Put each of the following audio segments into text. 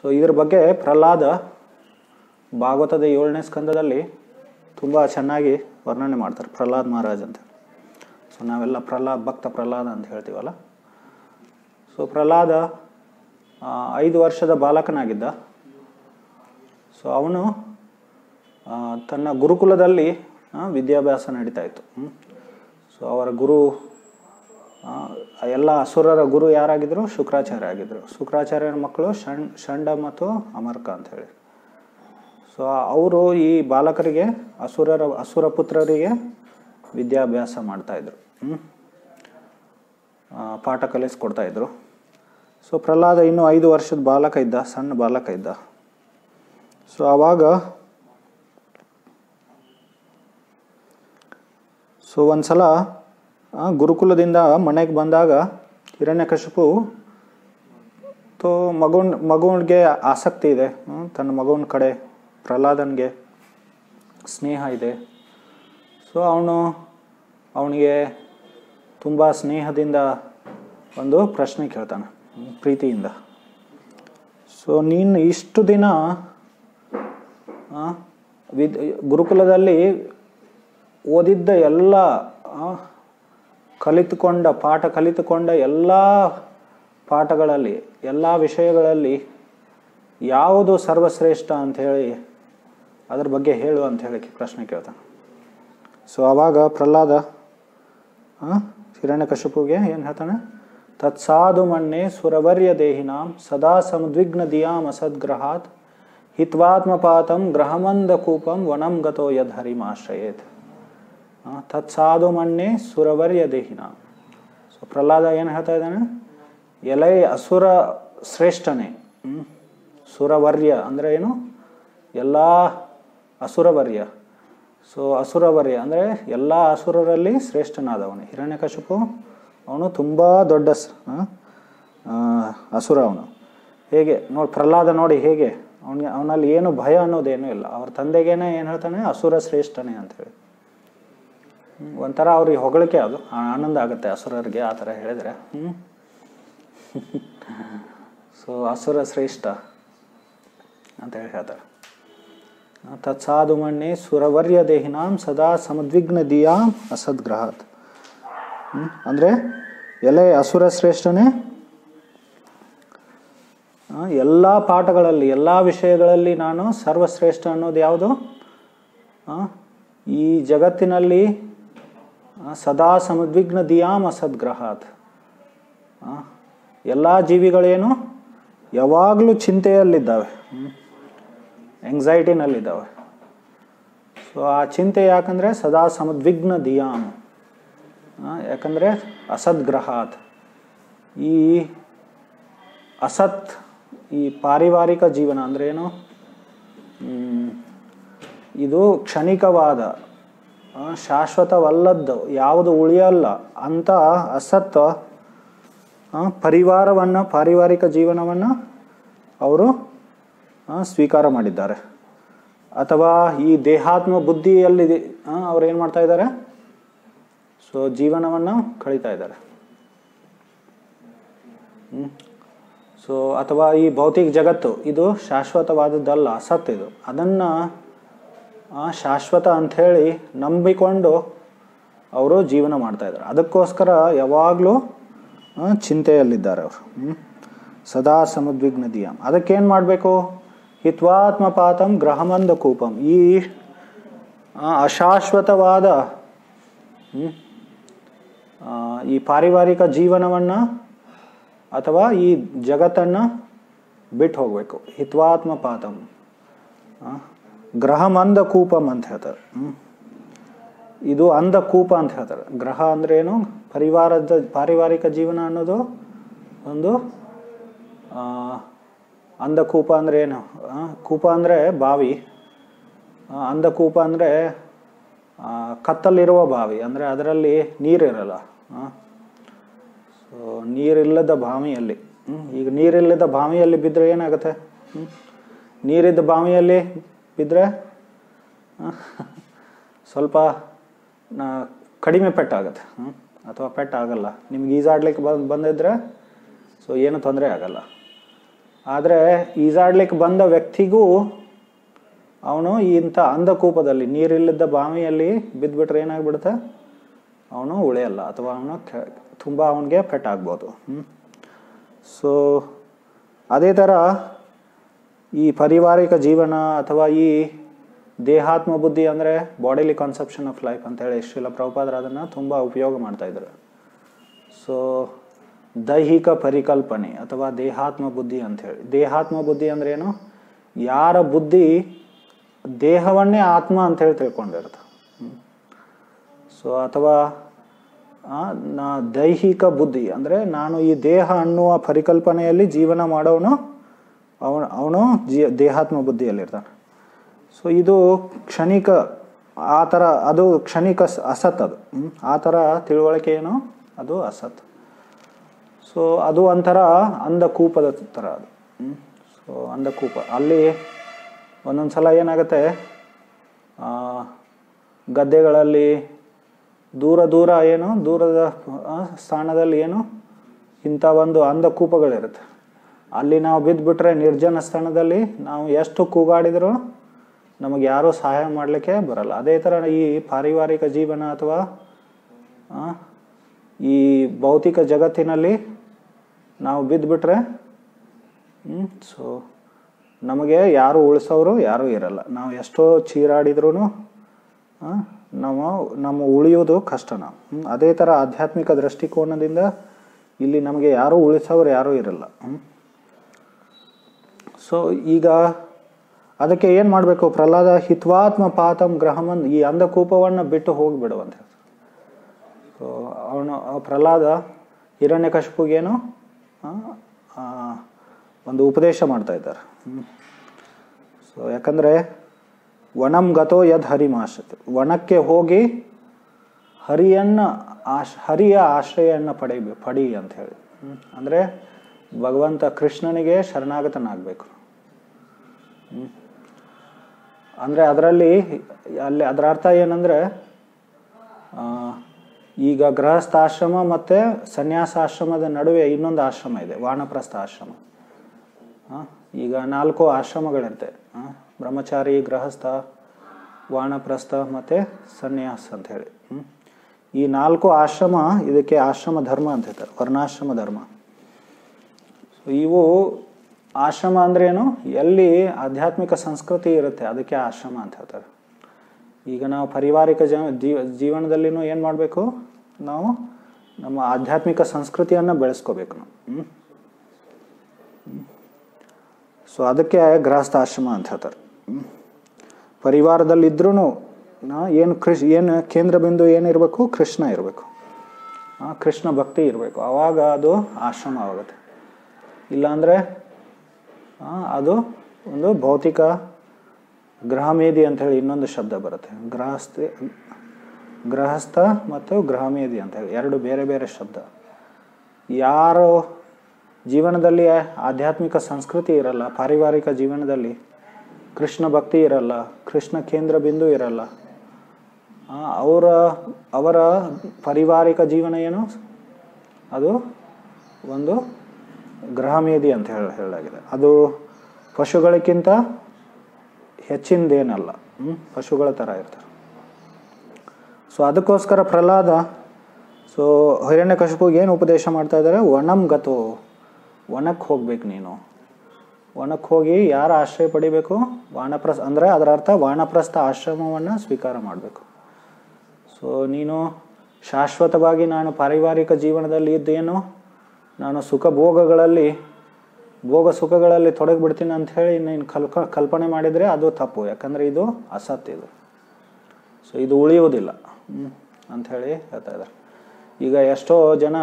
So ಇದ್ರ ಬಗ್ಗೆ ಪ್ರಹ್ಲಾದ ಭಾಗವತದ ಏಳನೇ ಸ್ಕಂದದಲ್ಲಿ ತುಂಬ ಚೆನ್ನಾಗಿ ವರ್ಣನೆ ಮಾಡ್ತಾರೆ ಪ್ರಹ್ಲಾದ್ ಮಹಾರಾಜ್ ಅಂತ ಸೊ ನಾವೆಲ್ಲ ಪ್ರಹ್ಲಾದ್ ಭಕ್ತ ಪ್ರಹ್ಲಾದ ಅಂತ ಹೇಳ್ತೀವಲ್ಲ ಸೊ ಪ್ರಹ್ಲಾದ ಆ, ಐದು ವರ್ಷದ ಬಾಲಕನಾಗಿದ್ದ ಸೊ ಅವನು ಆ, ತನ್ನ ಗುರುಕುಲದಲ್ಲಿ ಆ, ವಿದ್ಯಾಭ್ಯಾಸ ನಡೀತಾ ಇತ್ತು ಹ್ಮ್. ಸೊ ಅವರ ಗುರು ಆ, ಎಲ್ಲ ಅಸುರರ ಗುರು ಯಾರಾಗಿದ್ರು ಶುಕ್ರಾಚಾರ್ಯ ಆಗಿದ್ರು ಶುಕ್ರಾಚಾರ್ಯರ ಮಕ್ಕಳು ಷಣ್ ಷಂಡ ಮತ್ತು ಅಮರ್ಕ ಅಂತ ಹೇಳಿ ಸೊ ಅವರು ಈ ಬಾಲಕರಿಗೆ ಅಸುರರ ಅಸುರ ಪುತ್ರರಿಗೆ ವಿದ್ಯಾಭ್ಯಾಸ ಮಾಡ್ತಾ ಇದ್ರು ಹ್ಮ್. ಆ, ಪಾಠ ಕಲಿಸ್ಕೊಡ್ತಾ ಇದ್ರು ಸೊ ಪ್ರಹ್ಲಾದ ಇನ್ನೂ ಐದು ವರ್ಷದ ಬಾಲಕ ಇದ್ದ ಸಣ್ಣ ಬಾಲಕ ಇದ್ದ ಸೊ ಆವಾಗ ಸೊ ಒಂದ್ಸಲ ಆ, ಗುರುಕುಲದಿಂದ ಮನೆಗೆ ಬಂದಾಗ ಹಿರಣ್ಯಕಶಿಪು ತೋ ಮಗುನ್ ಮಗುವಿಗೆ ಆಸಕ್ತಿ ಇದೆ ಹ್ಮ್, ತನ್ನ ಮಗುವಿನ ಕಡೆ ಪ್ರಹ್ಲಾದನ್ಗೆ ಸ್ನೇಹ ಇದೆ ಸೊ ಅವನು ಅವನಿಗೆ ತುಂಬ ಸ್ನೇಹದಿಂದ ಒಂದು ಪ್ರಶ್ನೆ ಕೇಳ್ತಾನೆ ಹ್ಮ್, ಪ್ರೀತಿಯಿಂದ ಸೊ ನೀನು ಇಷ್ಟು ದಿನ ಆ, ವಿದ್ ಗುರುಕುಲದಲ್ಲಿ ಓದಿದ್ದ ಎಲ್ಲ ಆ, ಕಲಿತುಕೊಂಡ ಪಾಠ ಕಲಿತುಕೊಂಡ ಎಲ್ಲ ಪಾಠಗಳಲ್ಲಿ ಎಲ್ಲ ವಿಷಯಗಳಲ್ಲಿ ಯಾವುದು ಸರ್ವಶ್ರೇಷ್ಠ ಅಂತ ಹೇಳಿ ಅದ್ರ ಬಗ್ಗೆ ಹೇಳು ಅಂತ ಹೇಳಿ ಪ್ರಶ್ನೆ ಕೇಳ್ತಾನೆ ಸೊ ಆವಾಗ ಪ್ರಹ್ಲಾದ ಆ, ಹಿರಣ್ಯಕಶಿಪುಗೆ ಏನು ಹೇಳ್ತಾನೆ ತತ್ಸಾಧು ಮಣ್ಣೆ ಸುರವರ್ಯ ದೇಹಿನಾಂ ಸದಾ ಸಮದ್ವಿಗ್ನ ದಿಯಾಂ ಅಸದ್ಗ್ರಹಾತ್ ಹಿತ್ವಾತ್ಮಪಾತಂ ಗ್ರಹಮಂದ ಕೂಪಂ ವನಂ ಗತೋ ಯದ್ ಹರಿಮಾಶ್ರಯೇತ್ ಆ, ತತ್ಸಾಧು ಮಣ್ಣೆ ಸುರವರ್ಯ ದೇಹಿನಾಂ ಸೊ ಪ್ರಹ್ಲಾದ ಏನು ಹೇಳ್ತಾ ಇದ್ದಾನೆ ಎಲೈ ಅಸುರ ಶ್ರೇಷ್ಠನೇ ಹ್ಮ್? ಸುರವರ್ಯ ಅಂದರೆ ಏನು ಎಲ್ಲ ಅಸುರವರ್ಯ ಸೊ ಅಸುರವರ್ಯ ಅಂದರೆ ಎಲ್ಲ ಅಸುರರಲ್ಲಿ ಶ್ರೇಷ್ಠನಾದವನು ಹಿರಣ್ಯಕಶಿಪು ಅವನು ತುಂಬ ದೊಡ್ಡ ಸ- ಆ, ಆ, ಅಸುರ ಅವನು ಹೇಗೆ ನೋಡಿ ಪ್ರಹ್ಲಾದ ನೋಡಿ ಹೇಗೆ ಅವನಿಗೆ ಅವನಲ್ಲಿ ಏನು ಭಯ ಅನ್ನೋದೇನೂ ಇಲ್ಲ ಅವ್ರ ತಂದೆಗೇನೆ ಏನು ಹೇಳ್ತಾನೆ ಅಸುರ ಶ್ರೇಷ್ಠನೇ ಅಂತೇಳಿ ಹ್ಮ್, ಒಂಥರ ಅವ್ರಿಗೆ ಹೊಗಳಿಕೆ ಅದು ಆ- ಆನಂದ ಆಗುತ್ತೆ ಅಸುರರಿಗೆ ಆ ಥರ ಹೇಳಿದರೆ ಹ್ಞೂ ಸೊ ಅಸುರ ಶ್ರೇಷ್ಠ ಅಂತ ಹೇಳಿ ಹೇಳ್ತಾರೆ ತತ್ಸಾಧು ಮಣ್ಣೆ ಸುರವರ್ಯ ದೇಹಿನಾಂ ಸದಾ ಸಮದ್ವಿಗ್ನ ದಿಯಾಂ ಅಸದ್ಗ್ರಹಾತ್ ಹ್ಮ್? ಅಂದ್ರೆ ಎಲೆ ಅಸುರ ಶ್ರೇಷ್ಠನೇ ಆ, ಎಲ್ಲ ಪಾಠಗಳಲ್ಲಿ ಎಲ್ಲ ವಿಷಯಗಳಲ್ಲಿ ನಾನು ಸರ್ವಶ್ರೇಷ್ಠ ಅನ್ನೋದು ಯಾವುದು ಆ, ಈ ಜಗತ್ತಿನಲ್ಲಿ ಆ, ಸದಾ ಸಮದ್ವಿಗ್ನ ದಿಯಾಂ ಅಸದ್ಗ್ರಹಾತ್ ಎಲ್ಲ ಜೀವಿಗಳೇನು ಯಾವಾಗಲೂ ಚಿಂತೆಯಲ್ಲಿದ್ದಾವೆ ಎಂಗ್ಸೈಟಿನಲ್ಲಿದ್ದಾವೆ ಸೊ ಆ ಚಿಂತೆ ಯಾಕಂದರೆ ಸದಾ ಸಮದ್ವಿಗ್ನ ದಿಯಾಮ್ ಆ, ಯಾಕಂದರೆ ಅಸದ್ಗ್ರಹಾತ್ ಈ ಅಸತ್ ಈ ಪಾರಿವಾರಿಕ ಜೀವನ ಅಂದ್ರೆ ಏನು ಮ್, ಇದು ಕ್ಷಣಿಕವಾದ ಆ, ಶಾಶ್ವತವಲ್ಲದ್ದು ಯಾವುದು ಉಳಿಯಲ್ಲ ಅಂತ ಅಸತ್ ಆ, ಪರಿವಾರವನ್ನು ಪಾರಿವಾರಿಕ ಜೀವನವನ್ನು ಅವರು ಆ, ಸ್ವೀಕಾರ ಮಾಡಿದ್ದಾರೆ ಅಥವಾ ಈ ದೇಹಾತ್ಮ ಬುದ್ಧಿಯಲ್ಲಿ ಅವ್ರು ಏನು ಮಾಡ್ತಾ ಇದ್ದಾರೆ ಸೊ ಜೀವನವನ್ನು ಕಳೀತಾ ಇದ್ದಾರೆ ಸೊ ಅಥವಾ ಈ ಭೌತಿಕ ಜಗತ್ತು ಇದು ಶಾಶ್ವತವಾದದ್ದಲ್ಲ ಅಸತ್ ಇದು ಅದನ್ನು ಶಾಶ್ವತ ಅಂಥೇಳಿ ನಂಬಿಕೊಂಡು ಅವರು ಜೀವನ ಮಾಡ್ತಾ ಇದ್ದಾರೆ ಅದಕ್ಕೋಸ್ಕರ ಯಾವಾಗಲೂ ಆ, ಚಿಂತೆಯಲ್ಲಿದ್ದಾರೆ ಅವರು ಹ್ಮ್? ಸದಾ ಸಮದ್ವಿಗ್ನ ದಿಯಾಮ್ ಅದಕ್ಕೇನು ಮಾಡಬೇಕು ಹಿತ್ವಾತ್ಮಪಾತಂ ಗ್ರಹಮಂದ ಕೂಪಂ ಈ ಆ, ಅಶಾಶ್ವತವಾದ ಹ್ಮ್? ಆ, ಈ ಪಾರಿವಾರಿಕ ಜೀವನವನ್ನು ಅಥವಾ ಈ ಜಗತ್ತನ್ನು ಬಿಟ್ಟು ಹೋಗಬೇಕು ಹಿತ್ವಾತ್ಮಪಾತಂ ಆ, ಗ್ರಹಮಂದ ಕೂಪಂ ಅಂತ ಹೇಳ್ತಾರೆ ಹ್ಮ್? ಇದು ಅಂಧಕೂಪ ಅಂತ ಹೇಳ್ತಾರೆ ಗ್ರಹ ಅಂದ್ರೆ ಏನು ಪರಿವಾರದ ಪಾರಿವಾರಿಕ ಜೀವನ ಅನ್ನೋದು ಒಂದು ಆ, ಅಂಧಕೂಪ ಅಂದ್ರೆ ಏನು ಆ, ಕೂಪ ಅಂದರೆ ಬಾವಿ ಆ, ಅಂಧಕೂಪ ಅಂದರೆ ಕತ್ತಲ್ಲಿರುವ ಬಾವಿ ಅಂದರೆ ಅದರಲ್ಲಿ ನೀರಿರಲ್ಲ ಸೊ ನೀರಿಲ್ಲದ ಬಾವಿಯಲ್ಲಿ ಹ್ಮ್? ಈಗ ನೀರಿಲ್ಲದ ಬಾವಿಯಲ್ಲಿ ಬಿದ್ದರೆ ಏನಾಗುತ್ತೆ ಹ್ಮ್? ನೀರಿದ್ದ ಬಾವಿಯಲ್ಲಿ ಬಿದ್ದರೆ ಸ್ವಲ್ಪ ನಾ ಕಡಿಮೆ ಪೆಟ್ಟಾಗುತ್ತೆ ಹ್ಮ್? ಅಥವಾ ಪೆಟ್ಟಾಗಲ್ಲ ನಿಮ್ಗೆ ಈಜಾಡ್ಲಿಕ್ಕೆ ಬಂದು ಬಂದಿದ್ರೆ ಸೊ ಏನು ತೊಂದರೆ ಆಗಲ್ಲ ಆದರೆ ಈಜಾಡ್ಲಿಕ್ಕೆ ಬಂದ ವ್ಯಕ್ತಿಗೂ ಅವನು ಇಂಥ ಅಂಧಕೂಪದಲ್ಲಿ ನೀರಿಲ್ಲದ ಬಾವಿಯಲ್ಲಿ ಬಿದ್ದುಬಿಟ್ರೆ ಏನಾಗ್ಬಿಡುತ್ತೆ ಅವನು ಉಳಿಯಲ್ಲ ಅಥವಾ ಅವನು ತುಂಬ ಅವನಿಗೆ ಪೆಟ್ಟಾಗ್ಬೋದು ಸೊ ಅದೇ ಥರ ಈ ಪಾರಿವಾರಿಕ ಜೀವನ ಅಥವಾ ಈ ದೇಹಾತ್ಮ ಬುದ್ಧಿ ಅಂದರೆ ಬಾಡಿಲಿ ಕಾನ್ಸೆಪ್ಷನ್ ಆಫ್ ಲೈಫ್ ಅಂತೇಳಿ ಶ್ರೀಲ ಪ್ರಭುಪಾದರು ಅದನ್ನು ತುಂಬ ಉಪಯೋಗ ಮಾಡ್ತಾಯಿದ್ರು ಸೊ ದೈಹಿಕ ಪರಿಕಲ್ಪನೆ ಅಥವಾ ದೇಹಾತ್ಮ ಬುದ್ಧಿ ಅಂಥೇಳಿ ದೇಹಾತ್ಮ ಬುದ್ಧಿ ಅಂದ್ರೆ ಏನು ಯಾರ ಬುದ್ಧಿ ದೇಹವನ್ನೇ ಆತ್ಮ ಅಂತೇಳಿ ತಿಳ್ಕೊಂಡಿರುತ್ತೆ ಸೊ ಅಥವಾ ಆ, ನಾ ದೈಹಿಕ ಬುದ್ಧಿ ಅಂದರೆ ನಾನು ಈ ದೇಹ ಅನ್ನುವ ಪರಿಕಲ್ಪನೆಯಲ್ಲಿ ಜೀವನ ಮಾಡೋನು ಅವನು ಅವನು ಜೀ ದೇಹಾತ್ಮ ಬುದ್ಧಿಯಲ್ಲಿರ್ತಾನೆ ಸೊ ಇದು ಕ್ಷಣಿಕ ಆ ಥರ ಅದು ಕ್ಷಣಿಕ ಸ- ಅಸತ್ ಅದು ಹ್ಮ್? ಆ ಥರ ತಿಳುವಳಿಕೆ ಏನು ಅದು ಅಸತ್ ಸೊ ಅದು ಒಂಥರ ಅಂಧಕೂಪದ ಥರ ಅದು ಸೊ ಅಂಧಕೂಪ ಅಲ್ಲಿ ಒಂದೊಂದು ಸಲ ಏನಾಗುತ್ತೆ ಆ, ಗದ್ದೆಗಳಲ್ಲಿ ದೂರ ದೂರ ಏನು ದೂರದ ಆ, ಸ್ಥಾನದಲ್ಲಿ ಏನು ಇಂಥ ಒಂದು ಅಂಧಕೂಪಗಳಿರುತ್ತೆ ಅಲ್ಲಿ ನಾವು ಬಿದ್ದುಬಿಟ್ರೆ ನಿರ್ಜನ ಸ್ಥಾನದಲ್ಲಿ ನಾವು ಎಷ್ಟು ಕೂಗಾಡಿದರೂ ನಮಗೆ ಯಾರೂ ಸಹಾಯ ಮಾಡಲಿಕ್ಕೆ ಬರಲ್ಲ ಅದೇ ಥರ ಈ ಪಾರಿವಾರಿಕ ಜೀವನ ಅಥವಾ ಆ, ಈ ಭೌತಿಕ ಜಗತ್ತಿನಲ್ಲಿ ನಾವು ಬಿದ್ದುಬಿಟ್ರೆ ಸೊ ನಮಗೆ ಯಾರು ಉಳಿಸೋರು ಯಾರೂ ಇರಲ್ಲ ನಾವು ಎಷ್ಟೋ ಚೀರಾಡಿದ್ರೂ ನಮ್ಮ ನಮ್ಮ ಉಳಿಯೋದು ಕಷ್ಟನ ಹ್ಮ್? ಅದೇ ಥರ ಆಧ್ಯಾತ್ಮಿಕ ದೃಷ್ಟಿಕೋನದಿಂದ ಇಲ್ಲಿ ನಮಗೆ ಯಾರೂ ಉಳಿಸೋರು ಯಾರೂ ಇರಲ್ಲ ಸೊ ಈಗ ಅದಕ್ಕೆ ಏನು ಮಾಡಬೇಕು ಪ್ರಹ್ಲಾದ ಹಿತ್ವಾತ್ಮ ಪಾತಂ ಗ್ರಹಮನ್ ಈ ಅಂಧಕೂಪವನ್ನು ಬಿಟ್ಟು ಹೋಗಿಬಿಡು ಅಂತ ಹೇಳ್ತಾರೆ ಸೊ ಅವನು ಆ ಪ್ರಹ್ಲಾದ ಹಿರಣ್ಯಕಶಿಪುಗೇನು ಆ, ಆ, ಒಂದು ಉಪದೇಶ ಮಾಡ್ತಾ ಇದ್ದಾರೆ ಸೊ ಯಾಕಂದರೆ ವನಂ ಗತೋ ಯದ್ ಹರಿಮಾಶತ್ ವನಕ್ಕೆ ಹೋಗಿ ಹರಿಯನ್ನ ಆಶ್ ಹರಿಯ ಆಶ್ರಯವನ್ನು ಪಡೆಯಬೇಕು ಪಡಿ ಅಂತ ಹೇಳಿ ಹ್ಮ್. ಅಂದರೆ ಭಗವಂತ ಕೃಷ್ಣನಿಗೆ ಶರಣಾಗತನಾಗಬೇಕು ಅಂದರೆ ಅದರಲ್ಲಿ ಅಲ್ಲಿ ಅದರ ಅರ್ಥ ಏನಂದರೆ ಆ, ಈಗ ಗೃಹಸ್ಥಾಶ್ರಮ ಮತ್ತು ಸನ್ಯಾಸಾಶ್ರಮದ ನಡುವೆ ಇನ್ನೊಂದು ಆಶ್ರಮ ಇದೆ ವಾನಪ್ರಸ್ಥ ಆಶ್ರಮ ಆ, ಈಗ ನಾಲ್ಕು ಆಶ್ರಮಗಳಿರುತ್ತೆ ಆ, ಬ್ರಹ್ಮಚಾರಿ ಗೃಹಸ್ಥ ವಾನಪ್ರಸ್ಥ ಮತ್ತು ಸನ್ಯಾಸ ಅಂತ ಹೇಳಿ ಹ್ಮ್. ಈ ನಾಲ್ಕು ಆಶ್ರಮ ಇದಕ್ಕೆ ಆಶ್ರಮ ಧರ್ಮ ಅಂತ ಹೇಳ್ತಾರೆ ವರ್ಣಾಶ್ರಮ ಧರ್ಮ ಸೊ ಇವು ಆಶ್ರಮ ಅಂದ್ರೇನು ಎಲ್ಲಿ ಆಧ್ಯಾತ್ಮಿಕ ಸಂಸ್ಕೃತಿ ಇರುತ್ತೆ ಅದಕ್ಕೆ ಆಶ್ರಮ ಅಂತ ಹೇಳ್ತಾರೆ ಈಗ ನಾವು ಪಾರಿವಾರಿಕ ಜ ಜೀವ ಜೀವನದಲ್ಲಿನೂ ಏನು ಮಾಡಬೇಕು ನಾವು ನಮ್ಮ ಆಧ್ಯಾತ್ಮಿಕ ಸಂಸ್ಕೃತಿಯನ್ನು ಬೆಳೆಸ್ಕೋಬೇಕು ನಾವು ಹ್ಮ್? ಸೊ ಅದಕ್ಕೆ ಗೃಹಸ್ಥಾಶ್ರಮ ಅಂತ ಹೇಳ್ತಾರೆ ಹ್ಮ್? ಪರಿವಾರದಲ್ಲಿದ್ರೂ ಏನು ಕೃಷ್ ಏನು ಕೇಂದ್ರ ಬಿಂದು ಏನಿರಬೇಕು ಕೃಷ್ಣ ಇರಬೇಕು ಕೃಷ್ಣ ಭಕ್ತಿ ಇರಬೇಕು ಆವಾಗ ಅದು ಆಶ್ರಮ ಆಗುತ್ತೆ ಇಲ್ಲಾಂದರೆ ಅದು ಒಂದು ಭೌತಿಕ ಗೃಹಮೇದಿ ಅಂತ ಹೇಳಿ ಇನ್ನೊಂದು ಶಬ್ದ ಬರುತ್ತೆ ಗೃಹಸ್ಥ ಗೃಹಸ್ಥ ಮತ್ತು ಗೃಹಮೇದಿ ಅಂತ ಹೇಳಿ ಎರಡು ಬೇರೆ ಬೇರೆ ಶಬ್ದ ಯಾರು ಜೀವನದಲ್ಲಿ ಆಧ್ಯಾತ್ಮಿಕ ಸಂಸ್ಕೃತಿ ಇರಲ್ಲ ಪಾರಿವಾರಿಕ ಜೀವನದಲ್ಲಿ ಕೃಷ್ಣ ಭಕ್ತಿ ಇರಲ್ಲ ಕೃಷ್ಣ ಕೇಂದ್ರ ಬಿಂದು ಇರಲ್ಲ ಆ, ಅವರ ಅವರ ಪಾರಿವಾರಿಕ ಜೀವನ ಏನು ಅದು ಒಂದು ಗೃಹಮೇದಿ ಅಂತ ಹೇಳಿ ಹೇಳಲಾಗಿದೆ ಅದು ಪಶುಗಳಿಗಿಂತ ಹೆಚ್ಚಿಂದೇನಲ್ಲ ಹ್ಮ್? ಪಶುಗಳ ಥರ ಇರ್ತಾರೆ ಸೊ ಅದಕ್ಕೋಸ್ಕರ ಪ್ರಹ್ಲಾದ ಸೊ ಹಿರಣ್ಯಕಶಿಪುಗೆ ಏನು ಉಪದೇಶ ಮಾಡ್ತಾ ಇದ್ದಾರೆ ವನಂ ಗತೋ ವನಕ್ಕೆ ಹೋಗ್ಬೇಕು ನೀನು ವನಕ್ಕೆ ಹೋಗಿ ಯಾರ ಆಶ್ರಯ ಪಡಿಬೇಕು ವಾನಪ್ರಸ್ ಅಂದರೆ ಅದರ ಅರ್ಥ ವಾನಪ್ರಸ್ಥ ಆಶ್ರಮವನ್ನು ಸ್ವೀಕಾರ ಮಾಡಬೇಕು ಸೊ ನೀನು ಶಾಶ್ವತವಾಗಿ ನಾನು ಪಾರಿವಾರಿಕ ಜೀವನದಲ್ಲಿ ಇದ್ದೇನು ನಾನು ಸುಖ ಭೋಗಗಳಲ್ಲಿ ಭೋಗ ಸುಖಗಳಲ್ಲಿ ತೊಡಗಿಬಿಡ್ತೀನಿ ಅಂತ ಹೇಳಿ ನೀನು ಕಲ್ಕ ಕಲ್ಪನೆ ಮಾಡಿದರೆ ಅದು ತಪ್ಪು ಯಾಕಂದರೆ ಇದು ಅಸತ್ ಇದು ಸೊ ಇದು ಉಳಿಯುವುದಿಲ್ಲ ಹ್ಮ್, ಅಂತ ಹೇಳಿ ಹೇಳ್ತಾ ಇದ್ದಾರೆ ಈಗ ಎಷ್ಟೋ ಜನ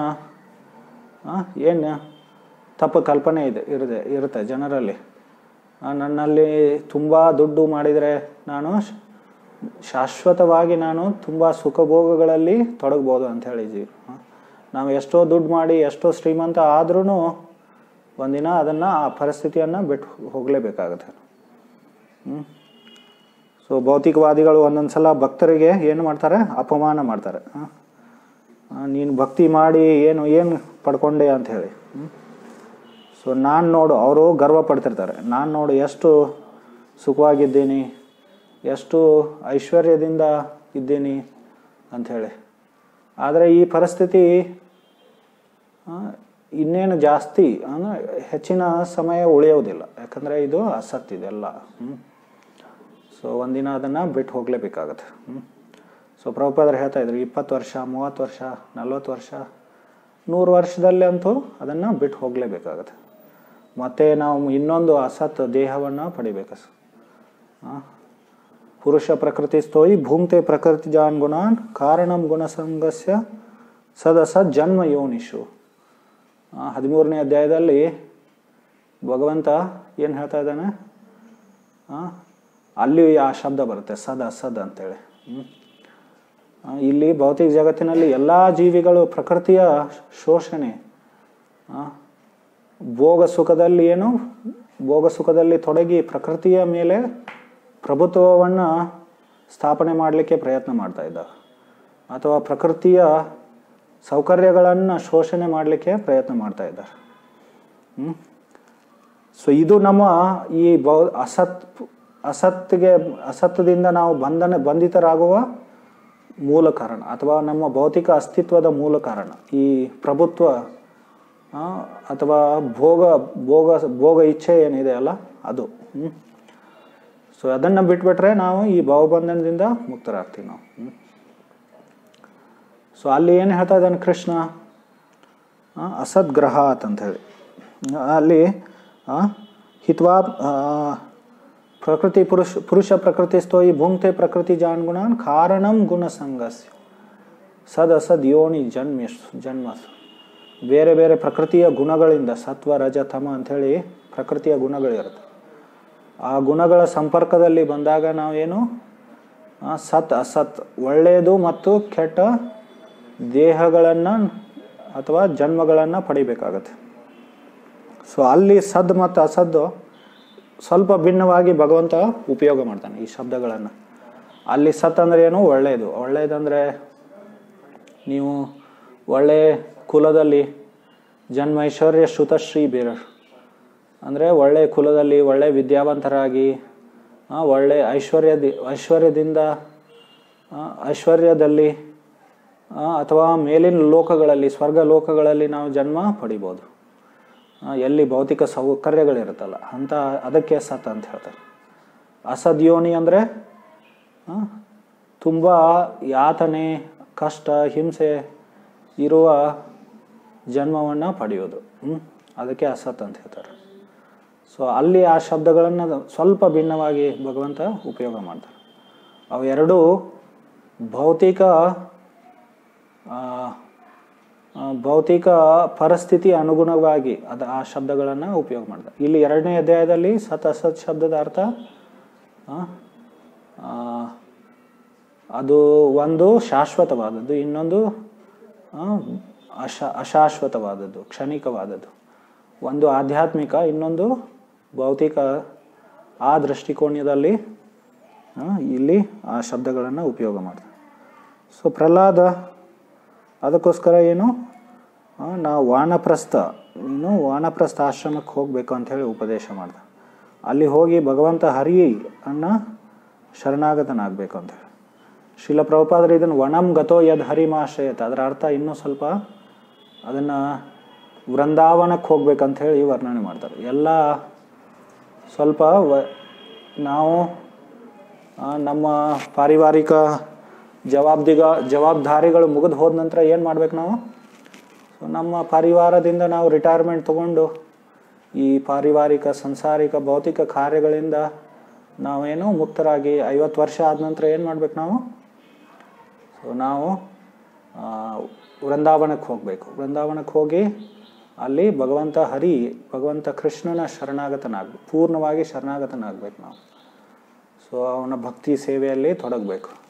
ಏನು ತಪ್ಪು ಕಲ್ಪನೆ ಇದೆ ಇರದೆ ಇರುತ್ತೆ ಜನರಲ್ಲಿ ಆ, ನನ್ನಲ್ಲಿ ತುಂಬ ದುಡ್ಡು ಮಾಡಿದರೆ ನಾನು ಶ- ಶಾಶ್ವತವಾಗಿ ನಾನು ತುಂಬ ಸುಖಭೋಗಗಳಲ್ಲಿ ತೊಡಗ್ಬೋದು ಅಂತ ಹೇಳಿದ್ವಿ ನಾವು ಎಷ್ಟೋ ದುಡ್ಡು ಮಾಡಿ ಎಷ್ಟೋ ಶ್ರೀಮಂತ ಆದ್ರೂ ಒಂದಿನ ಅದನ್ನು ಆ ಪರಿಸ್ಥಿತಿಯನ್ನು ಬಿಟ್ಟು ಹೋಗಲೇಬೇಕಾಗುತ್ತೆ ಹ್ಮ್. ಸೊ ಭೌತಿಕವಾದಿಗಳು ಒಂದೊಂದು ಸಲ ಭಕ್ತರಿಗೆ ಏನು ಮಾಡ್ತಾರೆ ಅಪಮಾನ ಮಾಡ್ತಾರೆ ಆ? ಆ, ನೀನು ಭಕ್ತಿ ಮಾಡಿ ಏನು ಏನು ಪಡ್ಕೊಂಡೆ ಅಂತ ಹೇಳಿ ಸೊ ನಾನು ನೋಡು ಅವರು ಗರ್ವ ಪಡ್ತಿರ್ತಾರೆ ನಾನು ನೋಡು ಎಷ್ಟು ಸುಖವಾಗಿದ್ದೀನಿ ಎಷ್ಟು ಐಶ್ವರ್ಯದಿಂದ ಇದ್ದೀನಿ ಅಂಥೇಳಿ ಆದರೆ ಈ ಪರಿಸ್ಥಿತಿ ಆ, ಇನ್ನೇನು ಜಾಸ್ತಿ ಅಂದರೆ ಹೆಚ್ಚಿನ ಸಮಯ ಉಳಿಯೋದಿಲ್ಲ ಯಾಕಂದರೆ ಇದು ಅಸತ್ ಇದೆಲ್ಲ ಸೊ ಒಂದಿನ ಅದನ್ನು ಬಿಟ್ಟು ಹೋಗಲೇಬೇಕಾಗತ್ತೆ ಸೊ ಪ್ರಭುಪಾದರು ಹೇಳ್ತಾ ಇದ್ರು ಇಪ್ಪತ್ತು ವರ್ಷ ಮೂವತ್ತು ವರ್ಷ ನಲ್ವತ್ತು ವರ್ಷ ನೂರು ವರ್ಷದಲ್ಲಿ ಅಂತೂ ಅದನ್ನು ಬಿಟ್ಟು ಹೋಗಲೇಬೇಕಾಗತ್ತೆ ಮತ್ತೆ ನಾವು ಇನ್ನೊಂದು ಅಸತ್ ದೇಹವನ್ನು ಪಡಿಬೇಕು ಆ? ಪುರುಷ ಪ್ರಕೃತಿ ಸ್ತೋಯಿ ಭೂಮ್ತೆ ಪ್ರಕೃತಿ ಜಾನ್ ಗುಣಾನ್ ಕಾರಣಂ ಗುಣಸಂಗಸ್ಯ ಸದಸತ್ ಜನ್ಮ ಯೋನಿಷು ಆ, ಹದಿಮೂರನೇ ಅಧ್ಯಾಯದಲ್ಲಿ ಭಗವಂತ ಏನು ಹೇಳ್ತಾ ಇದ್ದಾನೆ ಆ, ಅಲ್ಲಿ ಆ ಶಬ್ದ ಬರುತ್ತೆ ಸದ್ ಅಸದ್ ಅಂತೇಳಿ ಹ್ಮ್. ಆ, ಇಲ್ಲಿ ಭೌತಿಕ ಜಗತ್ತಿನಲ್ಲಿ ಎಲ್ಲ ಜೀವಿಗಳು ಪ್ರಕೃತಿಯ ಶೋಷಣೆ ಆ, ಭೋಗ ಸುಖದಲ್ಲಿ ಏನು ಭೋಗ ಸುಖದಲ್ಲಿ ತೊಡಗಿ ಪ್ರಕೃತಿಯ ಮೇಲೆ ಪ್ರಭುತ್ವವನ್ನು ಸ್ಥಾಪನೆ ಮಾಡಲಿಕ್ಕೆ ಪ್ರಯತ್ನ ಮಾಡ್ತಾ ಇದ್ದಾರೆ ಅಥವಾ ಪ್ರಕೃತಿಯ ಸೌಕರ್ಯಗಳನ್ನು ಶೋಷಣೆ ಮಾಡಲಿಕ್ಕೆ ಪ್ರಯತ್ನ ಮಾಡ್ತಾ ಇದ್ದಾರೆ ಸೊ ಇದು ನಮ್ಮ ಈ ಬೌ ಅಸತ್ ಅಸತ್ತಿಗೆ ಅಸತ್ತದಿಂದ ನಾವು ಬಂಧನ ಬಂಧಿತರಾಗುವ ಮೂಲ ಕಾರಣ ಅಥವಾ ನಮ್ಮ ಭೌತಿಕ ಅಸ್ತಿತ್ವದ ಮೂಲ ಕಾರಣ ಈ ಪ್ರಭುತ್ವ ಆ, ಅಥವಾ ಭೋಗ ಭೋಗ ಭೋಗ ಇಚ್ಛೆ ಏನಿದೆ ಅಲ್ಲ ಅದು ಸೊ ಅದನ್ನು ಬಿಟ್ಬಿಟ್ರೆ ನಾವು ಈ ಭಾವಬಂಧನದಿಂದ ಮುಕ್ತರಾಗ್ತೀವಿ ನಾವು ಹ್ಮ್. ಸೊ ಅಲ್ಲಿ ಏನು ಹೇಳ್ತಾ ಇದ್ದಾನೆ ಕೃಷ್ಣ ಆ, ಅಸದ್ಗ್ರಹಾತ್ ಅಂತ ಹೇಳಿ ಅಲ್ಲಿ ಆ, ಹಿತ್ವಾ ಆ, ಪ್ರಕೃತಿ ಪುರುಷ ಪುರುಷ ಪ್ರಕೃತಿ ಸ್ತೋಯಿ ಭೂಮ್ತೆ ಪ್ರಕೃತಿ ಜಾನ್ಗುಣಾನ್ ಕಾರಣಂ ಗುಣಸಂಗಸ್ಯ ಸದ್ ಅಸದ್ ಯೋನಿ ಜನ್ಮಸ್ ಜನ್ಮಸ್ ಬೇರೆ ಬೇರೆ ಪ್ರಕೃತಿಯ ಗುಣಗಳಿಂದ ಸತ್ವ ರಜ ತಮ ಅಂಥೇಳಿ ಪ್ರಕೃತಿಯ ಗುಣಗಳಿರುತ್ತೆ ಆ ಗುಣಗಳ ಸಂಪರ್ಕದಲ್ಲಿ ಬಂದಾಗ ನಾವೇನು ಆ, ಸತ್ ಅಸತ್ ಒಳ್ಳೆಯದು ಮತ್ತು ಕೆಟ್ಟ ದೇಹಗಳನ್ನು ಅಥವಾ ಜನ್ಮಗಳನ್ನು ಪಡಿಬೇಕಾಗತ್ತೆ ಸೊ ಅಲ್ಲಿ ಸದ್ ಮತ್ತು ಅಸದ್ದು ಸ್ವಲ್ಪ ಭಿನ್ನವಾಗಿ ಭಗವಂತ ಉಪಯೋಗ ಮಾಡ್ತಾನೆ ಈ ಶಬ್ದಗಳನ್ನು ಅಲ್ಲಿ ಸತ್ ಅಂದರೆ ಏನು ಒಳ್ಳೆಯದು ಒಳ್ಳೆಯದಂದರೆ ನೀವು ಒಳ್ಳೆ ಕುಲದಲ್ಲಿ ಜನ್ಮ ಐಶ್ವರ್ಯ ಶ್ರುತಶ್ರೀ ಬೀರ ಅಂದರೆ ಒಳ್ಳೆ ಕುಲದಲ್ಲಿ ಒಳ್ಳೆ ವಿದ್ಯಾವಂತರಾಗಿ ಆ, ಒಳ್ಳೆ ಐಶ್ವರ್ಯದಿ ಐಶ್ವರ್ಯದಿಂದ ಆ, ಐಶ್ವರ್ಯದಲ್ಲಿ ಆ, ಅಥವಾ ಮೇಲಿನ ಲೋಕಗಳಲ್ಲಿ ಸ್ವರ್ಗ ಲೋಕಗಳಲ್ಲಿ ನಾವು ಜನ್ಮ ಪಡಿಬೋದು ಆ, ಎಲ್ಲಿ ಭೌತಿಕ ಸೌಕರ್ಯಗಳಿರುತ್ತಲ್ಲ ಅಂತ ಅದಕ್ಕೆ ಸತ್ ಅಂತ ಹೇಳ್ತಾರೆ ಅಸದ್ಯೋನಿ ಅಂದರೆ ತುಂಬ ಯಾತನೆ ಕಷ್ಟ ಹಿಂಸೆ ಇರುವ ಜನ್ಮವನ್ನು ಪಡೆಯೋದು ಹ್ಮ್? ಅದಕ್ಕೆ ಅಸತ್ ಅಂತ ಹೇಳ್ತಾರೆ ಸೊ ಅಲ್ಲಿ ಆ ಶಬ್ದಗಳನ್ನು ಸ್ವಲ್ಪ ಭಿನ್ನವಾಗಿ ಭಗವಂತ ಉಪಯೋಗ ಮಾಡ್ತಾರೆ ಅವೆರಡೂ ಭೌತಿಕ ಆ, ಆ, ಭೌತಿಕ ಪರಿಸ್ಥಿತಿ ಅನುಗುಣವಾಗಿ ಅದು ಆ ಶಬ್ದಗಳನ್ನು ಉಪಯೋಗ ಮಾಡ್ತಾರೆ ಇಲ್ಲಿ ಎರಡನೇ ಅಧ್ಯಾಯದಲ್ಲಿ ಸತ್ ಅಸತ್ ಶಬ್ದದ ಅರ್ಥ ಆ, ಆ, ಅದು ಒಂದು ಶಾಶ್ವತವಾದದ್ದು ಇನ್ನೊಂದು ಆ, ಅಶ ಅಶಾಶ್ವತವಾದದ್ದು ಕ್ಷಣಿಕವಾದದ್ದು ಒಂದು ಆಧ್ಯಾತ್ಮಿಕ ಇನ್ನೊಂದು ಭೌತಿಕ ಆ ದೃಷ್ಟಿಕೋನದಲ್ಲಿ ಆ, ಇಲ್ಲಿ ಆ ಶಬ್ದಗಳನ್ನು ಉಪಯೋಗ ಮಾಡ್ತಾರೆ ಸೊ ಪ್ರಹ್ಲಾದ ಅದಕ್ಕೋಸ್ಕರ ಏನು ಆ, ನಾವು ವಾನಪ್ರಸ್ಥ ಇನ್ನು ವಾನಪ್ರಸ್ಥ ಆಶ್ರಮಕ್ಕೆ ಹೋಗಬೇಕು ಅಂಥೇಳಿ ಉಪದೇಶ ಮಾಡ್ದ ಅಲ್ಲಿ ಹೋಗಿ ಭಗವಂತ ಹರಿ ಅನ್ನ ಶರಣಾಗತನಾಗಬೇಕು ಅಂತೇಳಿ ಶಿಲ ಪ್ರಭುಪಾದರು ಇದನ್ನು ವನಂ ಗತೋ ಯದ್ ಹರಿಮಾಶ್ರಯತ ಅದರ ಅರ್ಥ ಇನ್ನೂ ಸ್ವಲ್ಪ ಅದನ್ನು ವೃಂದಾವನಕ್ಕೆ ಹೋಗ್ಬೇಕಂತ ಹೇಳಿ ವರ್ಣನೆ ಮಾಡ್ತಾರೆ ಎಲ್ಲ ಸ್ವಲ್ಪ ವ ನಾವು ಆ, ನಮ್ಮ ಪಾರಿವಾರಿಕ ಜವಾಬ್ದಿಗ ಜವಾಬ್ದಾರಿಗಳು ಮುಗಿದು ಹೋದ ನಂತರ ಏನು ಮಾಡ್ಬೇಕು ನಾವು ಸೊ ನಮ್ಮ ಪರಿವಾರದಿಂದ ನಾವು ರಿಟೈರ್ಮೆಂಟ್ ತಗೊಂಡು ಈ ಪಾರಿವಾರಿಕ ಸಂಸಾರಿಕ ಭೌತಿಕ ಕಾರ್ಯಗಳಿಂದ ನಾವೇನು ಮುಕ್ತರಾಗಿ ಐವತ್ತು ವರ್ಷ ಆದ ನಂತರ ಏನು ಮಾಡ್ಬೇಕು ನಾವು ಸೊ ನಾವು ಆ, ವೃಂದಾವನಕ್ಕೆ ಹೋಗಬೇಕು ವೃಂದಾವನಕ್ಕೆ ಹೋಗಿ ಅಲ್ಲಿ ಭಗವಂತ ಹರಿ ಭಗವಂತ ಕೃಷ್ಣನ ಶರಣಾಗತನಾಗಬೇಕು ಪೂರ್ಣವಾಗಿ ಶರಣಾಗತನಾಗಬೇಕು ನಾವು ಸೊ ಅವನ ಭಕ್ತಿ ಸೇವೆಯಲ್ಲಿ ತೊಡಗಬೇಕು